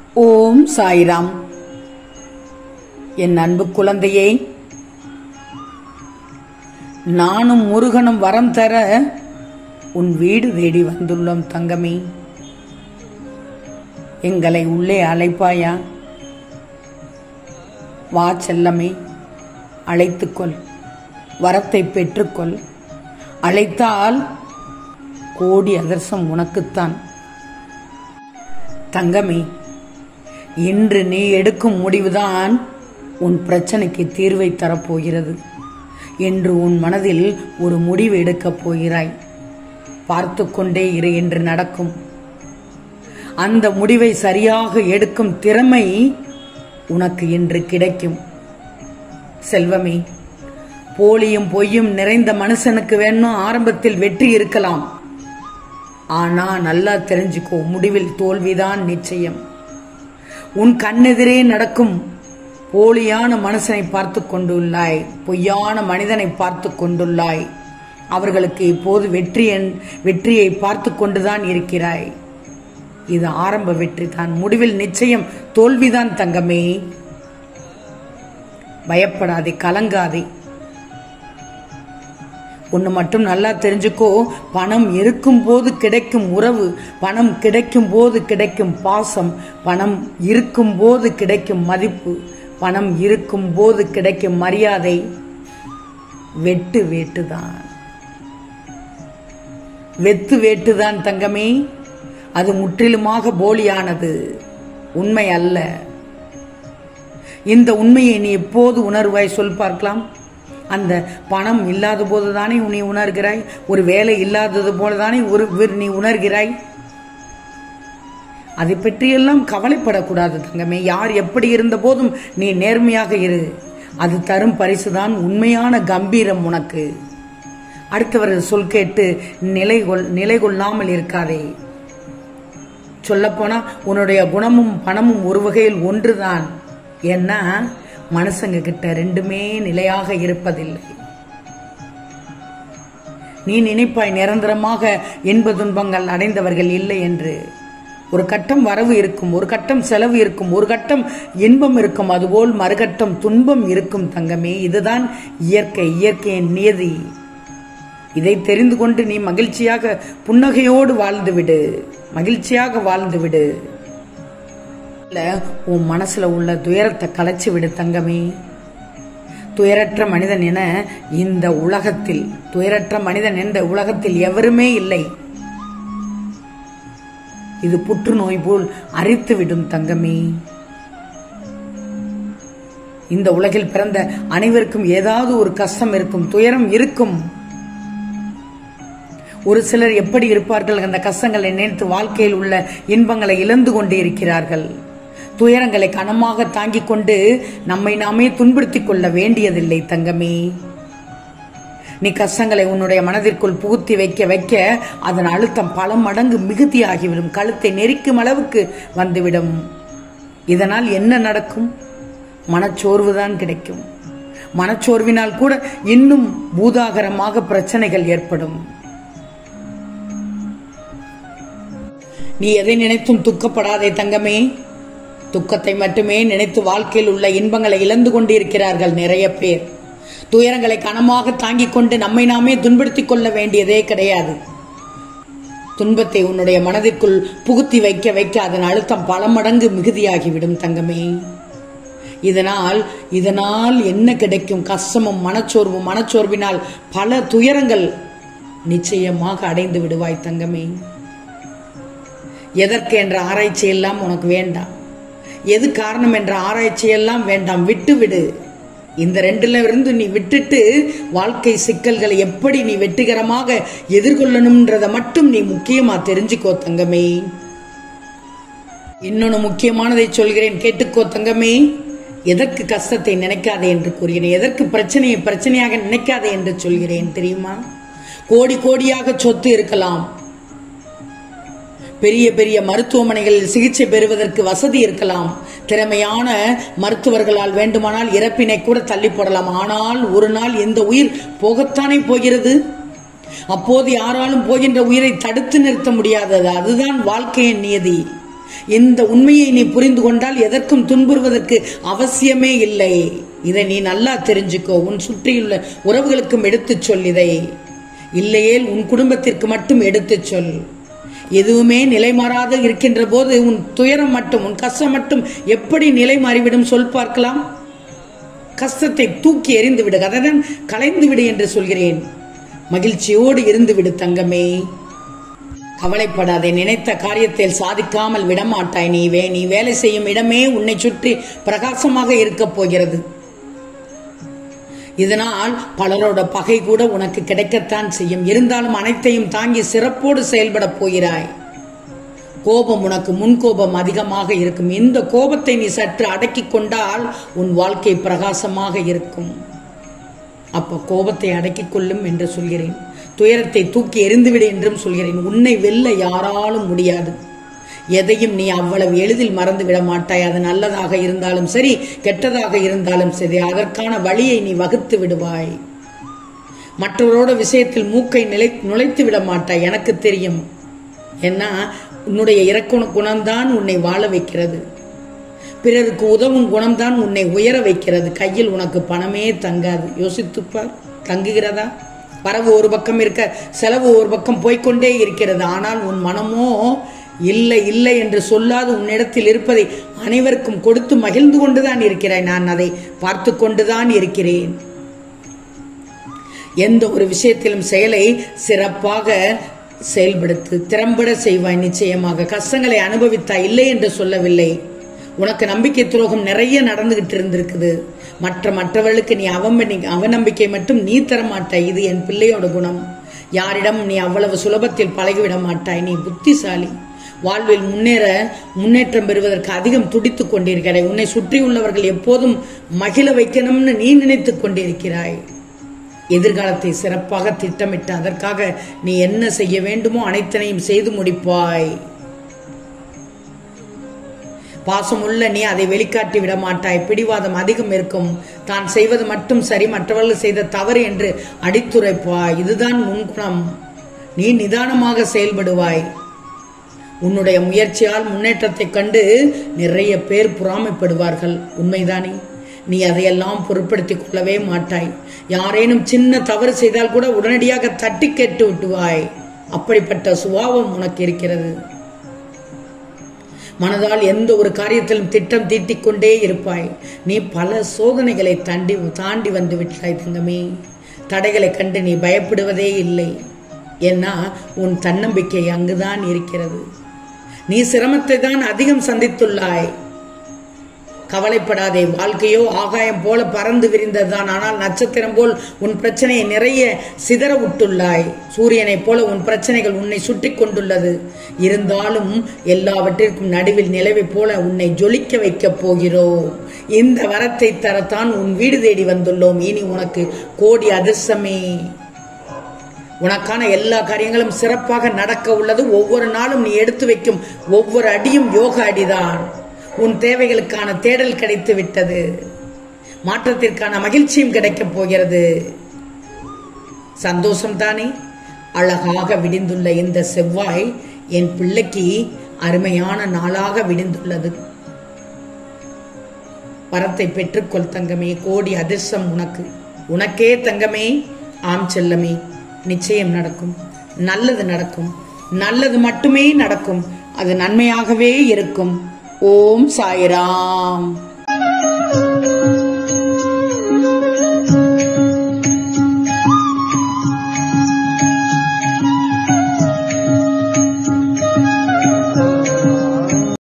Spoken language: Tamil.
ஓம் சாய்ராம் என் அன்பு குழந்தையே நானும் முருகனும் வரம் தர உன் வீடு தேடி வந்துள்ளோம் தங்கமே எங்களை உள்ளே அழைப்பாயா வா செல்லமே அழைத்துக்கொள் வரத்தை பெற்றுக்கொள் அழைத்தால் கோடி அதர்சம் உனக்குத்தான் தங்கமே இன்று நீ எடுக்கும் முடிவுதான் உன் பிரச்சனைக்கு தீர்வை தரப்போகிறது என்று உன் மனதில் ஒரு முடிவு எடுக்கப் போகிறாய் பார்த்து கொண்டே இரு என்று நடக்கும் அந்த முடிவை சரியாக எடுக்கும் திறமை உனக்கு இன்று கிடைக்கும் செல்வமே போலியும் பொய்யும் நிறைந்த மனுஷனுக்கு வேணும் ஆரம்பத்தில் வெற்றி இருக்கலாம் ஆனா நல்லா தெரிஞ்சுக்கோ முடிவில் தோல்விதான் நிச்சயம் உன் கண்ணெதிரே நடக்கும் போலியான மனுஷனை பார்த்து கொண்டுள்ளாய் பொய்யான மனிதனை பார்த்து கொண்டுள்ளாய் அவர்களுக்கு இப்போது வெற்றி என்- வெற்றியை பார்த்து கொண்டுதான் இருக்கிறாய் இது ஆரம்ப வெற்றி தான் முடிவில் நிச்சயம் தோல்விதான் தங்கமே பயப்படாதே கலங்காதே ஒன்று மட்டும் நல்லா தெரிஞ்சுக்கோ பணம் இருக்கும் போது கிடைக்கும் உறவு பணம் கிடைக்கும் போது கிடைக்கும் பாசம் பணம் இருக்கும் போது கிடைக்கும் மதிப்பு பணம் இருக்கும் போது கிடைக்கும் மரியாதை வெட்டு வேட்டுதான் வெத்து வேட்டுதான் தங்கமே அது முற்றிலுமாக போலியானது உண்மை அல்ல இந்த உண்மையை நீ எப்போது உணர்வாய் சொல் பார்க்கலாம் அந்த பணம் இல்லாத போதுதானே நீ உணர்கிறாய் ஒரு வேலை இல்லாதது போலதானே ஒரு வி- நீ உணர்கிறாய் அதை பற்றியெல்லாம் கவலைப்படக்கூடாது தங்கமே யார் எப்படி இருந்த போதும் நீ நேர்மையாக இரு அது தரும் பரிசுதான் உண்மையான கம்பீரம் உனக்கு அடுத்தவர்கள் சொல் கேட்டு நிலை கொள் நிலை கொள்ளாமல் இருக்காதே சொல்லப்போனா உன்னுடைய குணமும் பணமும் ஒரு வகையில் ஒன்றுதான் ஏன்னா மனுஷங்க கிட்ட ரெண்டுமே நிலையாக இருப்பதில்லை நீ நினைப்பாய் நிரந்தரமாக இன்ப துன்பங்கள் அடைந்தவர்கள் இல்லை என்று ஒரு கட்டம் வரவு இருக்கும் ஒரு கட்டம் செலவு இருக்கும் ஒரு கட்டம் இன்பம் இருக்கும் அதுபோல் மறுகட்டம் துன்பம் இருக்கும் தங்கமே இதுதான் இயற்கை இயற்கையின் நியதி இதை தெரிந்து கொண்டு நீ மகிழ்ச்சியாக புன்னகையோடு வாழ்ந்து விடு மகிழ்ச்சியாக வாழ்ந்து விடு இல்ல, உன் மனசுல உள்ள துயரத்தை கலைச்சு விடு தங்கமே துயரற்ற மனிதன் என இந்த உலகத்தில் துயரற்ற மனிதன் என்ற உலகத்தில் எவருமே இல்லை இது புற்றுநோய் போல் அரித்து விடும் தங்கமே இந்த உலகில் பிறந்த அனைவருக்கும் ஏதாவது ஒரு கஷ்டம் இருக்கும் துயரம் இருக்கும் ஒரு சிலர் எப்படி இருப்பார்கள் அந்த கஷ்டங்களை நினைத்து வாழ்க்கையில் உள்ள இன்பங்களை இழந்து கொண்டே இருக்கிறார்கள் துயரங்களை கனமாக தாங்கிக் கொண்டு நம்மை நாமே துன்புறுத்திக் கொள்ள வேண்டியதில்லை தங்கமே நீ கஷ்டங்களை உன்னுடைய மனதிற்குள் புகுத்தி வைக்க வைக்க அதன் அழுத்தம் பல மடங்கு மிகுதியாகிவிடும் கழுத்தை நெரிக்கும் அளவுக்கு வந்துவிடும் இதனால் என்ன நடக்கும் மனச்சோர்வுதான் கிடைக்கும் மனச்சோர்வினால் கூட இன்னும் பூதாகரமாக பிரச்சனைகள் ஏற்படும் நீ எதை நினைத்தும் துக்கப்படாதே தங்கமே துக்கத்தை மட்டுமே நினைத்து வாழ்க்கையில் உள்ள இன்பங்களை இழந்து கொண்டிருக்கிறார்கள் நிறைய பேர் துயரங்களை கனமாக தாங்கிக் கொண்டு நம்மை நாமே துன்புறுத்திக் கொள்ள வேண்டியதே கிடையாது துன்பத்தை உன்னுடைய மனதிற்குள் புகுத்தி வைக்க வைக்க அதன் அழுத்தம் பல மடங்கு மிகுதியாகிவிடும் தங்கமே இதனால் இதனால் என்ன கிடைக்கும் கஷ்டமும் மனச்சோர்வும் மனச்சோர்வினால் பல துயரங்கள் நிச்சயமாக அடைந்து விடுவாய் தங்கமே எதற்கு என்ற ஆராய்ச்சி எல்லாம் உனக்கு வேண்டாம் எது காரணம் என்ற ஆராய்ச்சி எல்லாம் வேண்டாம் விட்டு விடு இந்த ரெண்டுல இருந்து நீ விட்டுட்டு வாழ்க்கை சிக்கல்களை எப்படி நீ வெற்றிகரமாக எதிர்கொள்ளணும்ன்றத மட்டும் நீ முக்கியமா தெரிஞ்சுக்கோ தங்கமே இன்னொன்னு முக்கியமானதை சொல்கிறேன் கேட்டுக்கோ தங்கமே எதற்கு கஷ்டத்தை நினைக்காதே என்று கூறுகிறேன் எதற்கு பிரச்சனையை பிரச்சனையாக நினைக்காதே என்று சொல்கிறேன் தெரியுமா கோடி கோடியாக சொத்து இருக்கலாம் பெரிய பெரிய மருத்துவமனைகளில் சிகிச்சை பெறுவதற்கு வசதி இருக்கலாம் திறமையான மருத்துவர்களால் வேண்டுமானால் இறப்பினை கூட தள்ளி போடலாம் ஆனால் ஒரு நாள் இந்த உயிர் போகத்தானே போகிறது அப்போது யாராலும் போகின்ற உயிரை தடுத்து நிறுத்த முடியாதது அதுதான் வாழ்க்கையின் நியதி இந்த உண்மையை நீ புரிந்து கொண்டால் எதற்கும் துன்புறுவதற்கு அவசியமே இல்லை இதை நீ நல்லா தெரிஞ்சுக்கோ உன் சுற்றியுள்ள உறவுகளுக்கும் எடுத்துச் சொல் இதை இல்லையேல் உன் குடும்பத்திற்கு மட்டும் எடுத்துச் சொல் எதுவுமே நிலை மாறாத இருக்கின்ற போது உன் துயரம் மட்டும் உன் கஷ்டம் மட்டும் எப்படி நிலை மாறிவிடும் சொல் பார்க்கலாம் கஷ்டத்தை தூக்கி எறிந்து விடு அதன் கலைந்து விடு என்று சொல்கிறேன் மகிழ்ச்சியோடு இருந்து விடு தங்கமே கவலைப்படாதே நினைத்த காரியத்தில் சாதிக்காமல் விடமாட்டாய் நீ வே நீ வேலை செய்யும் இடமே உன்னை சுற்றி பிரகாசமாக இருக்கப் போகிறது இதனால் பலரோட பகை கூட உனக்கு கிடைக்கத்தான் செய்யும் இருந்தாலும் அனைத்தையும் தாங்கி சிறப்போடு செயல்பட போகிறாய் கோபம் உனக்கு முன்கோபம் அதிகமாக இருக்கும் இந்த கோபத்தை நீ சற்று அடக்கிக் கொண்டால் உன் வாழ்க்கை பிரகாசமாக இருக்கும் அப்ப கோபத்தை அடக்கிக் கொள்ளும் என்று சொல்கிறேன் துயரத்தை தூக்கி எறிந்துவிடு என்றும் சொல்கிறேன் உன்னை வெல்ல யாராலும் முடியாது எதையும் நீ அவ்வளவு எளிதில் மறந்து விட மாட்டாய் அது நல்லதாக இருந்தாலும் சரி கெட்டதாக இருந்தாலும் சரி அதற்கான வழியை நீ வகுத்து விடுவாய் மற்றவரோட விஷயத்தில் மூக்கை நிலை நுழைத்து விட மாட்டாய் எனக்கு தெரியும் ஏன்னா உன்னுடைய இறக்க குணம்தான் உன்னை வாழ வைக்கிறது பிறருக்கு உதவும் குணம்தான் உன்னை உயர வைக்கிறது கையில் உனக்கு பணமே தங்காது யோசித்துப்பார் தங்குகிறதா வரவு ஒரு பக்கம் இருக்க செலவு ஒரு பக்கம் போய்க்கொண்டே இருக்கிறது ஆனால் உன் மனமோ இல்லை இல்லை என்று சொல்லாது உன்னிடத்தில் இருப்பதை அனைவருக்கும் கொடுத்து மகிழ்ந்து கொண்டுதான் இருக்கிறாய் நான் அதை பார்த்து கொண்டுதான் இருக்கிறேன் எந்த ஒரு விஷயத்திலும் செயலை சிறப்பாக செயல்படுத்து திறம்பட செய்வாய் நிச்சயமாக கஷ்டங்களை அனுபவித்தாய் இல்லை என்று சொல்லவில்லை உனக்கு நம்பிக்கை துரோகம் நிறைய நடந்துகிட்டு இருந்திருக்குது மற்ற மற்றவர்களுக்கு நீ அவம அவநம்பிக்கை மட்டும் நீ தர மாட்டாய் இது என் பிள்ளையோட குணம் யாரிடம் நீ அவ்வளவு சுலபத்தில் பழகிவிட மாட்டாய் நீ புத்திசாலி வாழ்வில் முன்னேற முன்னேற்றம் பெறுவதற்கு அதிகம் துடித்துக் கொண்டிருக்கிறாய் உன்னை சுற்றியுள்ளவர்கள் எப்போதும் மகிழ வைக்கணும்னு நீ நினைத்துக் கொண்டிருக்கிறாய் எதிர்காலத்தை சிறப்பாக திட்டமிட்டு அதற்காக நீ என்ன செய்ய வேண்டுமோ அனைத்தனையும் செய்து முடிப்பாய் பாசமுள்ள நீ அதை வெளிக்காட்டி விட மாட்டாய் பிடிவாதம் அதிகம் இருக்கும் தான் செய்வது மட்டும் சரி மற்றவர்கள் செய்த தவறு என்று அடித்துரைப்பாய் இதுதான் உன் குணம் நீ நிதானமாக செயல்படுவாய் உன்னுடைய முயற்சியால் முன்னேற்றத்தை கண்டு நிறைய பேர் பொறாமைப்படுவார்கள் உண்மைதானே நீ அதையெல்லாம் பொருட்படுத்திக் கொள்ளவே மாட்டாய் யாரேனும் சின்ன தவறு செய்தால் கூட உடனடியாக தட்டி கேட்டு விட்டுவாய் அப்படிப்பட்ட சுபாவம் உனக்கு இருக்கிறது மனதால் எந்த ஒரு காரியத்திலும் திட்டம் தீட்டிக் கொண்டே இருப்பாய் நீ பல சோதனைகளை தாண்டி தாண்டி வந்து விட்டாய் தங்கமே தடைகளை கண்டு நீ பயப்படுவதே இல்லை ஏன்னா உன் தன்னம்பிக்கை அங்குதான் இருக்கிறது நீ சிரமத்தை தான் அதிகம் சந்தித்துள்ளாய் கவலைப்படாதே வாழ்க்கையோ ஆகாயம் போல பறந்து விரிந்ததுதான் ஆனால் நட்சத்திரம் போல் உன் பிரச்சனையை நிறைய சிதற விட்டுள்ளாய் சூரியனைப் போல உன் பிரச்சனைகள் உன்னை சுற்றி கொண்டுள்ளது இருந்தாலும் எல்லாவற்றிற்கும் நடுவில் நிலவை போல உன்னை ஜொலிக்க வைக்கப் போகிறோம் இந்த வரத்தை தரத்தான் உன் வீடு தேடி வந்துள்ளோம் இனி உனக்கு கோடி அதிர்ஷ்டமே உனக்கான எல்லா காரியங்களும் சிறப்பாக நடக்க உள்ளது ஒவ்வொரு நாளும் நீ எடுத்து வைக்கும் ஒவ்வொரு அடியும் யோக அடிதான் உன் தேவைகளுக்கான தேடல் கிடைத்து விட்டது மாற்றத்திற்கான மகிழ்ச்சியும் கிடைக்கப் போகிறது சந்தோஷம் தானே அழகாக விடிந்துள்ள இந்த செவ்வாய் என் பிள்ளைக்கு அருமையான நாளாக விடிந்துள்ளது வரத்தை பெற்றுக்கொள் தங்கமே கோடி அதிர்ஷ்டம் உனக்கு உனக்கே தங்கமே ஆம் செல்லமே நிச்சயம் நடக்கும் நல்லது நடக்கும் நல்லது மட்டுமே நடக்கும் அது நன்மையாகவே இருக்கும் ஓம் சாய்ராம்